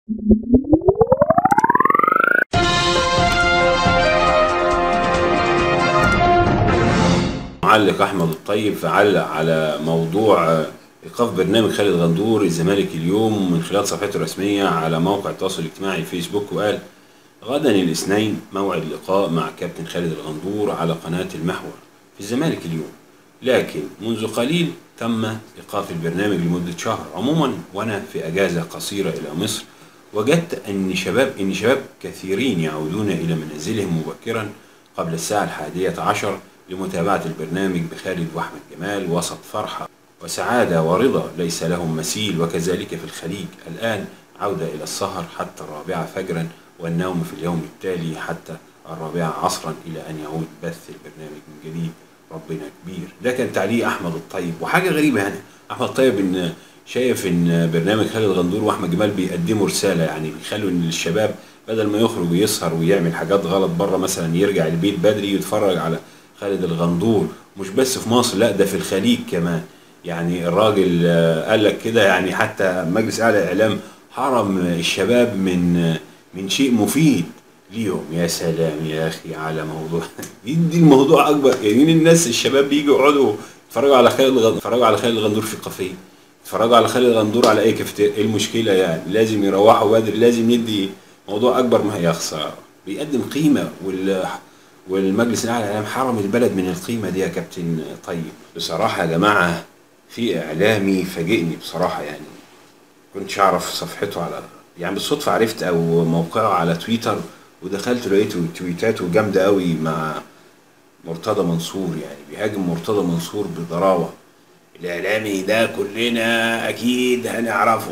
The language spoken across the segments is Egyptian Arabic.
معلق احمد الطيب فعلق على موضوع ايقاف برنامج خالد غندور الزمالك اليوم من خلال صفحته الرسميه على موقع التواصل الاجتماعي فيسبوك وقال غدا الاثنين موعد لقاء مع كابتن خالد الغندور على قناه المحور في الزمالك اليوم لكن منذ قليل تم ايقاف البرنامج لمده شهر عموما وانا في اجازه قصيره الى مصر وجدت ان شباب ان شباب كثيرين يعودون الى منازلهم مبكرا قبل الساعه الحادية عشر لمتابعة البرنامج بخالد وأحمد جمال وسط فرحة وسعادة ورضا ليس لهم مثيل وكذلك في الخليج الآن عودة إلى السهر حتى الرابعة فجرا والنوم في اليوم التالي حتى الرابعة عصرا إلى أن يعود بث البرنامج من جديد ربنا كبير ده كان تعليق أحمد الطيب وحاجة غريبة هنا أحمد الطيب إن شايف إن برنامج خالد غندور وأحمد جمال بيقدموا رسالة يعني بيخلوا إن الشباب بدل ما يخرج ويسهر ويعمل حاجات غلط بره مثلا يرجع البيت بدري يتفرج على خالد الغندور مش بس في مصر لا ده في الخليج كمان يعني الراجل قال لك كده يعني حتى مجلس اعلى الاعلام حرم الشباب من من شيء مفيد ليهم يا سلام يا اخي على موضوع يدي الموضوع اكبر يعني الناس الشباب بيجوا يقعدوا يتفرجوا على خالد الغندور يتفرجوا على خالد الغندور في كافيه يتفرجوا على خالد الغندور على اي كافيتيريا ايه المشكله يعني لازم يروحوا بدري لازم ندي موضوع اكبر ما هي خساره بيقدم قيمه وال والمجلس الاعلى للاعلام حرم البلد من القيمه دي يا كابتن طيب بصراحه يا جماعه في اعلامي فاجئني بصراحه يعني كنتش اعرف صفحته على يعني بالصدفه عرفت او موقعه على تويتر ودخلت لقيت تويتاته جامده قوي مع مرتضى منصور يعني بيهاجم مرتضى منصور بضراوه الاعلامي ده كلنا اكيد هنعرفه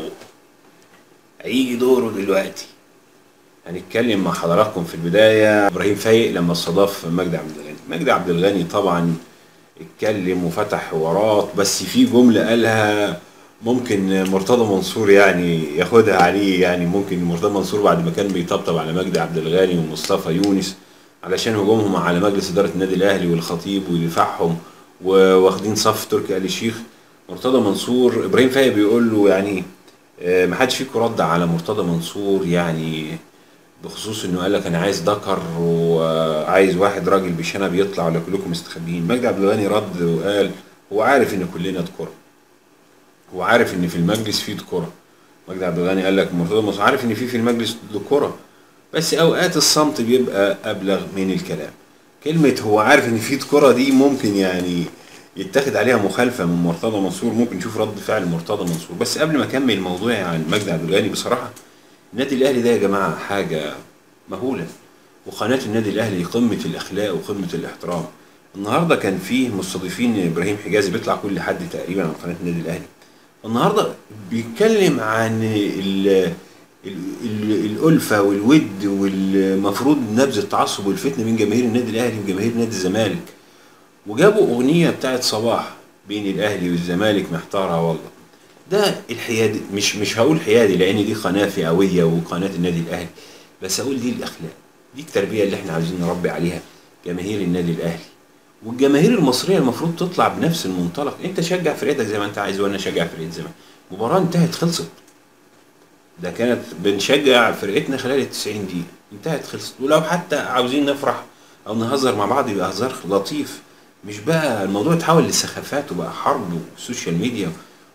هيجي دوره دلوقتي هنتكلم مع حضراتكم في البداية إبراهيم فايق لما استضاف مجدي عبد الغني مجدي عبد الغني طبعا اتكلم وفتح حوارات بس في جملة قالها ممكن مرتضى منصور يعني ياخدها عليه يعني ممكن مرتضى منصور بعد ما كان بيطبطب على مجدي عبد الغني ومصطفى يونس علشان هجومهم على مجلس إدارة النادي الأهلي والخطيب ودفاعهم واخدين صف تركي آل الشيخ مرتضى منصور إبراهيم فايق بيقول له يعني ما حدش فيكم رد على مرتضى منصور يعني بخصوص انه قال لك انا عايز ذكر وعايز واحد راجل بشنب يطلع ولا كلكم مستخبيين مجدي عبد الغني رد وقال هو عارف ان كلنا ذكورة هو عارف ان في المجلس في ذكورة مجدي عبد الغني قال لك مرتضى منصور عارف ان في في المجلس ذكورة بس اوقات الصمت بيبقى ابلغ من الكلام كلمة هو عارف ان في ذكورة دي ممكن يعني يتاخد عليها مخالفة من مرتضى منصور ممكن نشوف رد فعل مرتضى منصور بس قبل ما اكمل موضوعي عن مجدي عبد الغني بصراحة النادي الاهلي ده يا جماعه حاجه مهوله وقناه النادي الاهلي قمه الاخلاق وقمه الاحترام النهارده كان فيه مستضيفين ابراهيم حجازي بيطلع كل حد تقريبا عن قناه النادي الاهلي النهارده بيتكلم عن ال ال ال الألفة والود والمفروض نبذ التعصب والفتنة من جماهير النادي الأهلي وجماهير نادي الزمالك وجابوا أغنية بتاعت صباح بين الأهلي والزمالك محتارة والله ده الحيادي مش مش هقول حيادي لان دي قناه فئويه وقناه النادي الاهلي بس اقول دي الاخلاق دي التربيه اللي احنا عايزين نربي عليها جماهير النادي الاهلي والجماهير المصريه المفروض تطلع بنفس المنطلق انت شجع فرقتك زي ما انت عايز وانا اشجع فرقه زمان مباراه انتهت خلصت ده كانت بنشجع فرقتنا خلال ال 90 دقيقه انتهت خلصت ولو حتى عاوزين نفرح او نهزر مع بعض يبقى هزار لطيف مش بقى الموضوع اتحول لسخافات وبقى حرب وسوشيال ميديا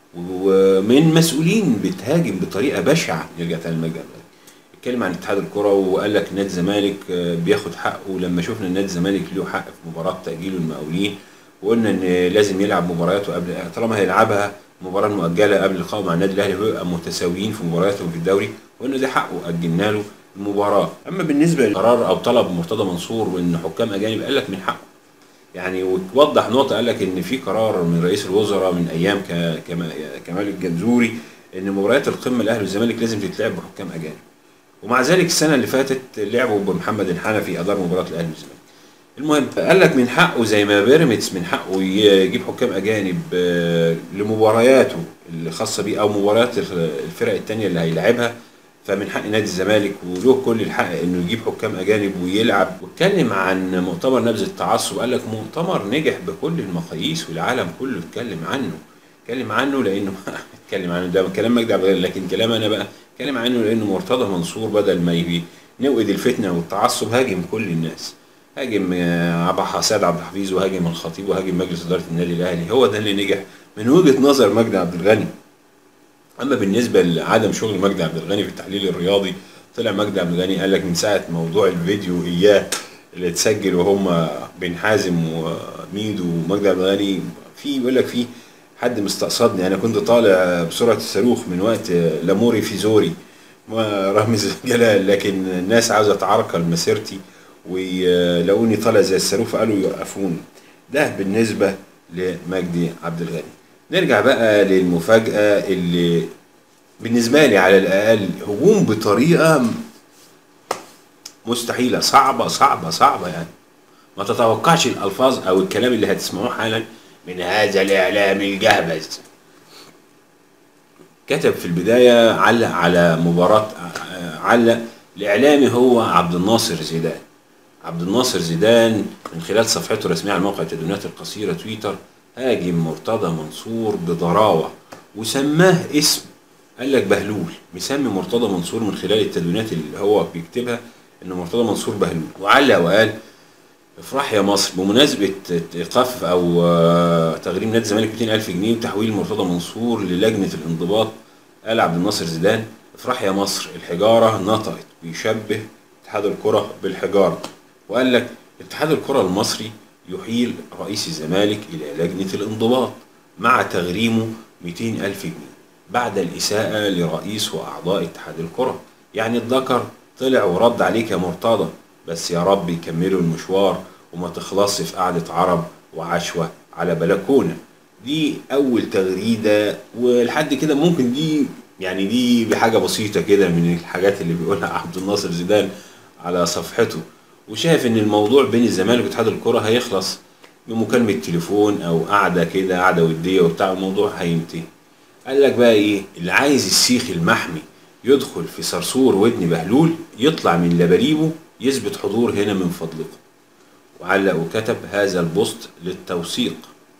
ومن مسؤولين بتهاجم بطريقه بشعه نرجع تاني للمجد اتكلم عن اتحاد الكره وقال لك نادي الزمالك بياخد حقه لما شفنا نادي الزمالك له حق في مباراه تاجيل المقاولين وقلنا ان لازم يلعب مبارياته قبل طالما هيلعبها مباراه مؤجله قبل اللقاء مع النادي الاهلي ويبقى متساويين في مبارياتهم في الدوري وقلنا ده حقه اجلنا له المباراه اما بالنسبه لقرار او طلب مرتضى منصور وان حكام اجانب قال لك من حقه يعني ووضح نقطة قال لك إن في قرار من رئيس الوزراء من أيام كمال الجنزوري إن مباريات القمة الأهلي والزمالك لازم تتلعب بحكام أجانب. ومع ذلك السنة اللي فاتت لعبوا بمحمد الحنفي أدار مباراة الأهلي والزمالك. المهم قال لك من حقه زي ما بيراميدز من حقه يجيب حكام أجانب لمبارياته الخاصة بيه أو مباريات الفرق التانية اللي هيلعبها فمن حق نادي الزمالك وله كل الحق انه يجيب حكام اجانب ويلعب واتكلم عن مؤتمر نبذ التعصب قال لك مؤتمر نجح بكل المقاييس والعالم كله اتكلم عنه اتكلم عنه لانه اتكلم عنه ده كلام مجدي عبد لكن كلام انا بقى اتكلم عنه لأن مرتضى منصور بدل ما يبي نوقد الفتنة والتعصب هاجم كل الناس هاجم آه، عبد سيد عبد الحفيظ وهاجم الخطيب وهاجم مجلس إدارة النادي الأهلي هو ده اللي نجح من وجهة نظر مجدي عبد الغني اما بالنسبه لعدم شغل مجدي عبد الغني في التحليل الرياضي طلع مجدي عبد الغني قال لك من ساعه موضوع الفيديو اياه اللي اتسجل وهم بن حازم وميدو ومجدي عبد الغني في بيقول لك في حد مستقصدني انا كنت طالع بسرعه الصاروخ من وقت لاموري في زوري رمز جلال لكن الناس عاوزه تعرقل مسيرتي ولقوني طالع زي الصاروخ فقالوا يوقفوني ده بالنسبه لمجدي عبد الغني نرجع بقى للمفاجأة اللي بالنسبة لي على الأقل هجوم بطريقة مستحيلة صعبة صعبة صعبة يعني ما تتوقعش الألفاظ أو الكلام اللي هتسمعوه حالا من هذا الإعلام الجهبذ كتب في البداية علق على مباراة علق الإعلامي هو عبد الناصر زيدان عبد الناصر زيدان من خلال صفحته الرسمية على موقع التدوينات القصيرة تويتر هاجم مرتضى منصور بضراوة وسماه اسم قال لك بهلول مسمي مرتضى منصور من خلال التدوينات اللي هو بيكتبها ان مرتضى منصور بهلول وعلق وقال افرح يا مصر بمناسبة ايقاف او آه، تغريم نادي الزمالك 200000 جنيه وتحويل مرتضى منصور للجنة الانضباط قال عبد الناصر زيدان افرح يا مصر الحجارة نطقت بيشبه اتحاد الكرة بالحجارة وقال لك اتحاد الكرة المصري يحيل رئيس الزمالك إلى لجنة الانضباط مع تغريمه 200 ألف جنيه بعد الإساءة لرئيس وأعضاء اتحاد الكرة يعني الذكر طلع ورد عليك يا مرتضى بس يا رب يكملوا المشوار وما تخلصش في قعدة عرب وعشوة على بلكونة دي أول تغريدة ولحد كده ممكن دي يعني دي بحاجة بسيطة كده من الحاجات اللي بيقولها عبد الناصر زيدان على صفحته وشايف ان الموضوع بين الزمالك واتحاد الكرة هيخلص بمكالمة تليفون او قعدة كده قعدة ودية وبتاع الموضوع هينتهي قال لك بقى ايه اللي عايز السيخ المحمي يدخل في صرصور ودن بهلول يطلع من لبريبه يثبت حضور هنا من فضلكم وعلق وكتب هذا البوست للتوثيق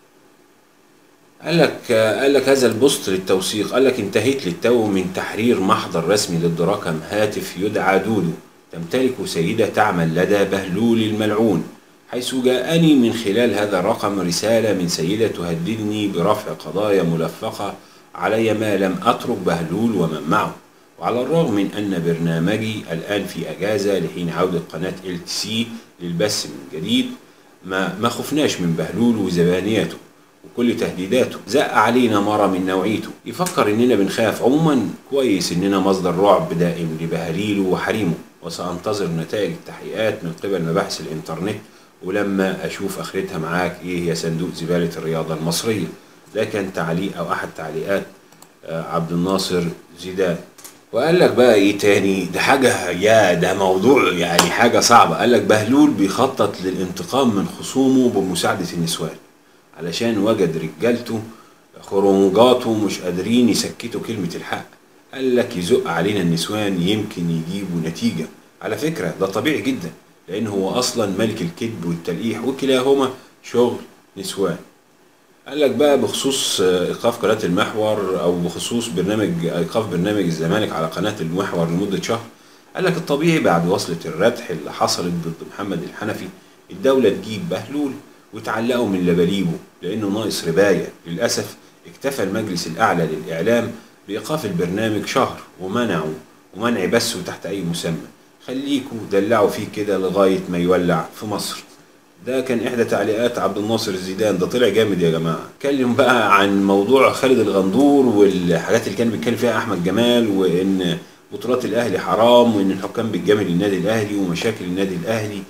قال لك قال لك هذا البوست للتوثيق قال لك انتهيت للتو من تحرير محضر رسمي ضد رقم هاتف يدعى دودو تمتلك سيدة تعمل لدى بهلول الملعون حيث جاءني من خلال هذا الرقم رسالة من سيدة تهددني برفع قضايا ملفقة علي ما لم أترك بهلول ومن معه وعلى الرغم من أن برنامجي الآن في أجازة لحين عودة قناة ال سي للبث من جديد ما, ما خفناش من بهلول وزبانيته وكل تهديداته زق علينا مرة من نوعيته يفكر اننا بنخاف عموما كويس اننا مصدر رعب دائم لبهاليله وحريمه وسأنتظر نتائج التحقيقات من قبل مباحث الإنترنت ولما أشوف آخرتها معاك إيه يا صندوق زبالة الرياضة المصرية ده كان تعليق أو أحد تعليقات آه، عبد الناصر زيدان وقال لك بقى ايه تاني ده حاجة يا ده موضوع يعني حاجة صعبة قال لك بهلول بيخطط للانتقام من خصومه بمساعدة النسوان علشان وجد رجالته خرنجاته مش قادرين يسكتوا كلمة الحق قال لك يزق علينا النسوان يمكن يجيبوا نتيجة على فكرة ده طبيعي جدا لأن هو أصلا ملك الكذب والتلقيح وكلاهما شغل نسوان قال لك بقى بخصوص ايقاف قناه المحور او بخصوص برنامج ايقاف برنامج الزمالك على قناه المحور لمده شهر قال لك الطبيعي بعد وصلة الردح اللي حصلت ضد محمد الحنفي الدولة تجيب بهلول وتعلقه من لباليبه لأنه ناقص رباية للأسف اكتفى المجلس الأعلى للإعلام بإيقاف البرنامج شهر ومنعوا ومنع بثه تحت أي مسمى خليكوا دلعوا فيه كده لغاية ما يولع في مصر ده كان إحدى تعليقات عبد الناصر الزيدان ده طلع جامد يا جماعة اتكلم بقى عن موضوع خالد الغندور والحاجات اللي كان بيتكلم فيها أحمد جمال وإن بطولات الأهلي حرام وإن الحكام بتجامل النادي الأهلي ومشاكل النادي الأهلي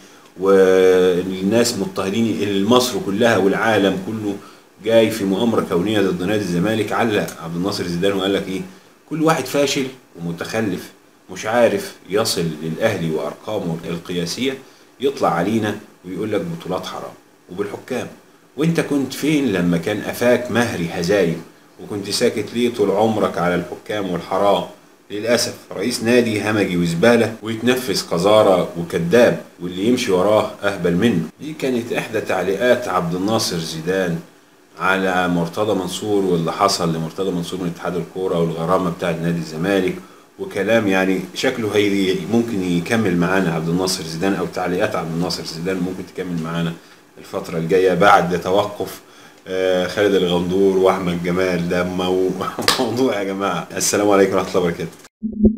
والناس مضطهدين مصر كلها والعالم كله جاي في مؤامرة كونية ضد نادي الزمالك علق عبد الناصر زيدان وقال لك ايه كل واحد فاشل ومتخلف مش عارف يصل للأهلي وأرقامه القياسية يطلع علينا ويقول لك بطولات حرام وبالحكام وانت كنت فين لما كان أفاك مهري هزايم وكنت ساكت ليه طول عمرك على الحكام والحرام للأسف رئيس نادي همجي وزبالة ويتنفس قذارة وكذاب واللي يمشي وراه أهبل منه دي كانت إحدى تعليقات عبد الناصر زيدان على مرتضى منصور واللي حصل لمرتضى منصور من اتحاد الكوره والغرامه بتاعه نادي الزمالك وكلام يعني شكله هي ممكن يكمل معانا عبد الناصر زيدان او تعليقات عبد الناصر زيدان ممكن تكمل معانا الفتره الجايه بعد توقف آه، خالد الغندور واحمد جمال ده مو- موضوع يا جماعه السلام عليكم ورحمه الله وبركاته